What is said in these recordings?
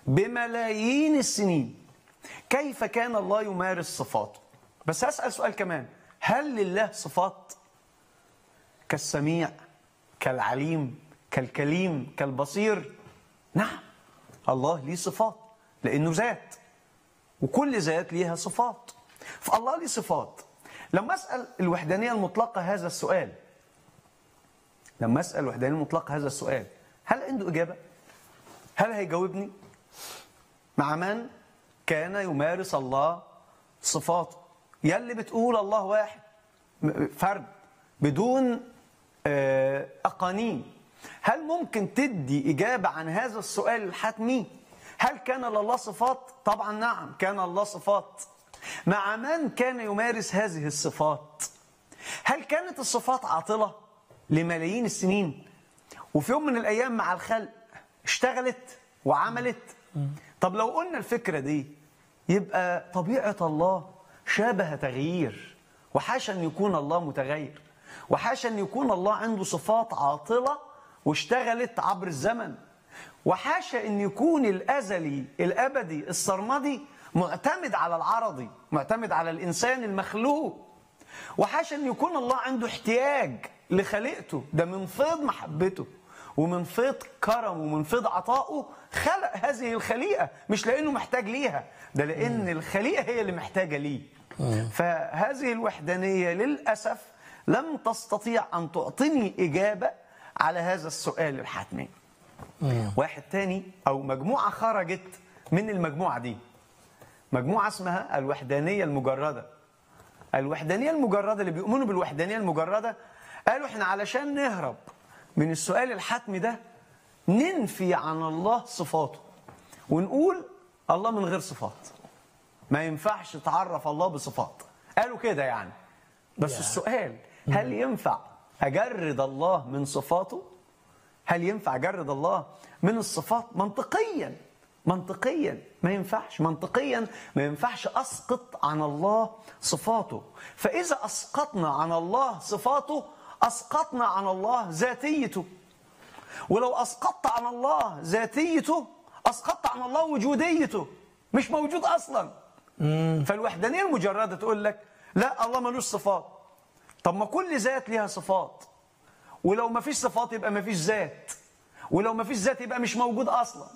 بملايين السنين كيف كان الله يمارس صفاته بس هسأل سؤال كمان هل لله صفات كالسميع كالعليم كالكليم كالبصير نعم الله ليه صفات لأنه ذات وكل ذات ليها صفات فالله ليه صفات لما أسأل الوحدانية المطلقة هذا السؤال لما أسأل الوحدانية المطلقة هذا السؤال هل عنده إجابة؟ هل هيجاوبني؟ مع من كان يمارس الله صفاته يلي بتقول الله واحد م- فرد بدون آه، أقانيم هل ممكن تدي إجابة عن هذا السؤال الحتمي هل كان لله صفات طبعا نعم كان الله صفات مع من كان يمارس هذه الصفات هل كانت الصفات عاطلة لملايين السنين وفي يوم من الأيام مع الخلق اشتغلت وعملت طب لو قلنا الفكرة دي يبقى طبيعة الله شابه تغيير وحاشا أن يكون الله متغير وحاشا أن يكون الله عنده صفات عاطلة واشتغلت عبر الزمن وحاشا أن يكون الأزلي الأبدي السرمدي معتمد على العرضي معتمد على الإنسان المخلوق وحاشا أن يكون الله عنده احتياج لخليقته ده من فيض محبته ومن فيض كرمه ومن فيض عطائه خلق هذه الخليقة مش لأنه محتاج ليها ده لأن الخليقة هي اللي محتاجة ليه فهذه الوحدانية للأسف لم تستطيع أن تعطيني إجابة على هذا السؤال الحتمي واحد تاني أو مجموعة خرجت من المجموعة دي مجموعة اسمها الوحدانية المجردة الوحدانية المجردة اللي بيؤمنوا بالوحدانية المجردة قالوا احنا علشان نهرب من السؤال الحتمي ده ننفي عن الله صفاته ونقول الله من غير صفات ما ينفعش تعرف الله بصفات قالوا كده يعني بس يا. السؤال هل ينفع أجرد الله من صفاته هل ينفع أجرد الله من الصفات منطقيا منطقيا ما ينفعش منطقيا ما ينفعش أسقط عن الله صفاته فإذا أسقطنا عن الله صفاته أسقطنا عن الله ذاتيته ولو أسقطت عن الله ذاتيته أسقطت عن الله وجوديته مش موجود أصلا فالوحدانية المجردة تقول لك لا الله ملوش صفات طب ما كل ذات ليها صفات ولو ما فيش صفات يبقى ما فيش ذات ولو ما فيش ذات يبقى مش موجود أصلا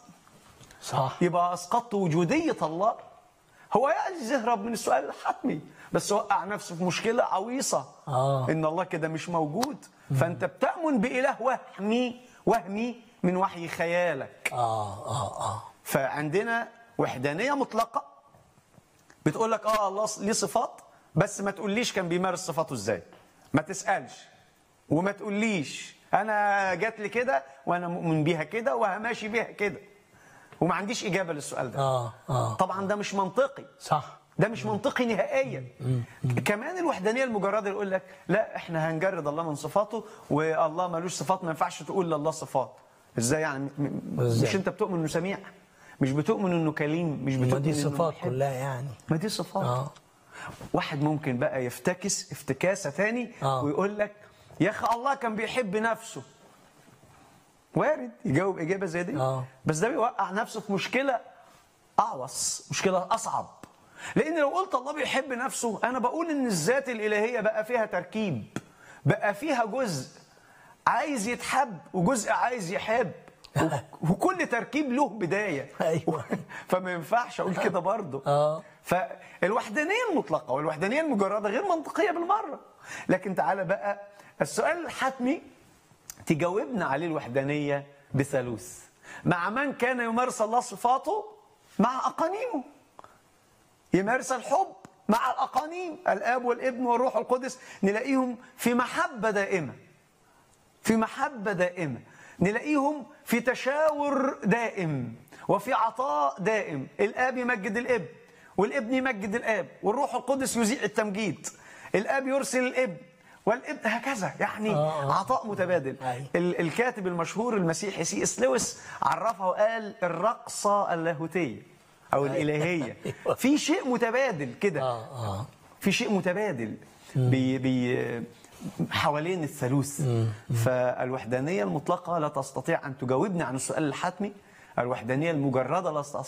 صح يبقى أسقطت وجودية الله هو عايز يهرب من السؤال الحتمي بس وقع نفسه في مشكلة عويصة آه. إن الله كده مش موجود فأنت بتأمن بإله وهمي وهمي من وحي خيالك اه اه اه فعندنا وحدانية مطلقة بتقول لك اه الله ليه صفات بس ما تقوليش كان بيمارس صفاته ازاي ما تسألش وما تقوليش انا جات لي كده وانا مؤمن بيها كده وهماشي بيها كده وما عنديش اجابه للسؤال ده اه اه طبعا ده مش منطقي صح ده مش منطقي نهائيا كمان الوحدانيه المجرده يقول لك لا احنا هنجرد الله من صفاته والله ملوش صفات ما ينفعش تقول لله صفات ازاي يعني م- م- إزاي؟ مش انت بتؤمن انه سميع مش بتؤمن انه كليم مش بتؤمن ما دي إنه صفات محب. كلها يعني ما دي صفات آه. واحد ممكن بقى يفتكس افتكاسه تاني آه. ويقول لك يا اخي الله كان بيحب نفسه وارد يجاوب اجابه زي دي آه. بس ده بيوقع نفسه في مشكله اعوص مشكله اصعب لان لو قلت الله بيحب نفسه انا بقول ان الذات الالهيه بقى فيها تركيب بقى فيها جزء عايز يتحب وجزء عايز يحب و- وكل تركيب له بدايه أيوة. فما ينفعش اقول كده برضه آه. فالوحدانيه المطلقه والوحدانيه المجرده غير منطقيه بالمره لكن تعالى بقى السؤال الحتمي تجاوبنا عليه الوحدانيه بثالوث مع من كان يمارس الله صفاته مع اقانيمه يمارس الحب مع الاقانيم الاب والابن والروح القدس نلاقيهم في محبه دائمه في محبة دائمة نلاقيهم في تشاور دائم وفي عطاء دائم الآب يمجد الابن والابن يمجد الآب والروح القدس يذيع التمجيد الآب يرسل الابن والابن هكذا يعني آه، آه. عطاء متبادل أيوة. ال- الكاتب المشهور المسيحي سي اس لويس عرفها وقال الرقصة اللاهوتية أو الإلهية أيوة. في شيء متبادل كده اه اه في شيء متبادل بي بي حوالين الثالوث فالوحدانية المطلقة لا تستطيع أن تجاوبني عن السؤال الحتمي الوحدانية المجردة لست